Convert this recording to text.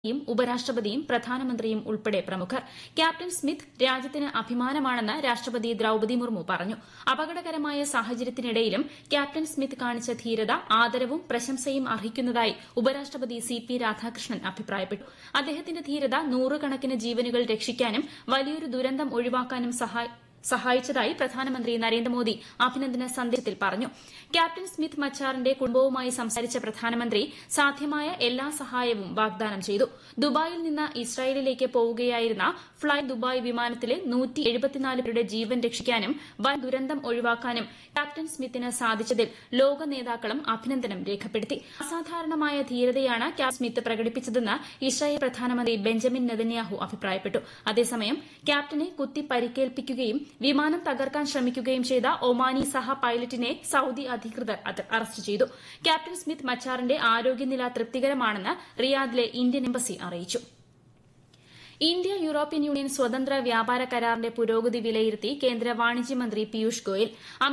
യും ഉപരാഷ്ട്രപതിയും പ്രധാനമന്ത്രിയും ഉൾപ്പെടെ പ്രമുഖർ ക്യാപ്റ്റൻ സ്മിത്ത് രാജ്യത്തിന് അഭിമാനമാണെന്ന് രാഷ്ട്രപതി ദ്രൌപദി മുർമു പറഞ്ഞു അപകടകരമായ സാഹചര്യത്തിനിടയിലും ക്യാപ്റ്റൻ സ്മിത്ത് കാണിച്ച ധീരത ആദരവും പ്രശംസയും അർഹിക്കുന്നതായി ഉപരാഷ്ട്രപതി സി പി രാധാകൃഷ്ണൻ അഭിപ്രായപ്പെട്ടു അദ്ദേഹത്തിന്റെ ധീരത നൂറുകണക്കിന് ജീവനുകൾ രക്ഷിക്കാനും വലിയൊരു ദുരന്തം ഒഴിവാക്കാനും സഹായിച്ചതായി പ്രധാനമന്ത്രി നരേന്ദ്രമോദി അഭിനന്ദന സന്ദേശത്തിൽ പറഞ്ഞു ക്യാപ്റ്റൻ സ്മിത്ത് മച്ചാറിന്റെ കുടുംബവുമായി സംസാരിച്ച പ്രധാനമന്ത്രി സാധ്യമായ എല്ലാ സഹായവും വാഗ്ദാനം ചെയ്തു ദുബായിൽ നിന്ന് ഇസ്രായേലിലേക്ക് പോവുകയായിരുന്ന ഫ്ളൈ ദുബായ് വിമാനത്തിലെ പേരുടെ ജീവൻ രക്ഷിക്കാനും വൻ ദുരന്തം ഒഴിവാക്കാനും ക്യാപ്റ്റൻ സ്മിത്തിന് സാധിച്ചതിൽ ലോക നേതാക്കളും അഭിനന്ദനം രേഖപ്പെടുത്തി അസാധാരണമായ ധീരതയാണ് ക്യാപ്റ്റൻ സ്മിത്ത് പ്രകടിപ്പിച്ചതെന്ന് ഇസ്രായേൽ പ്രധാനമന്ത്രി ബെഞ്ചമിൻ നെതന്യാഹു അഭിപ്രായപ്പെട്ടു അതേസമയം ക്യാപ്റ്റനെ കുത്തി പരിക്കേൽപ്പിക്കുകയും വിമാനം തകർക്കാൻ ശ്രമിക്കുകയും ചെയ്ത ഒമാനി സഹ പൈലറ്റിനെ സൌദി അധികൃതർ അറസ്റ്റ് ചെയ്തു ക്യാപ്റ്റൻ സ്മിത്ത് മച്ചാറിന്റെ ആരോഗ്യനില തൃപ്തികരമാണെന്ന് റിയാദിലെ ഇന്ത്യൻ എംബസി അറിയിച്ചു ഇന്ത്യ യൂറോപ്യൻ യൂണിയൻ സ്വതന്ത്ര വ്യാപാര കരാറിന്റെ പുരോഗതി വിലയിരുത്തി കേന്ദ്ര വാണിജ്യമന്ത്രി പീയൂഷ് ഗോയൽ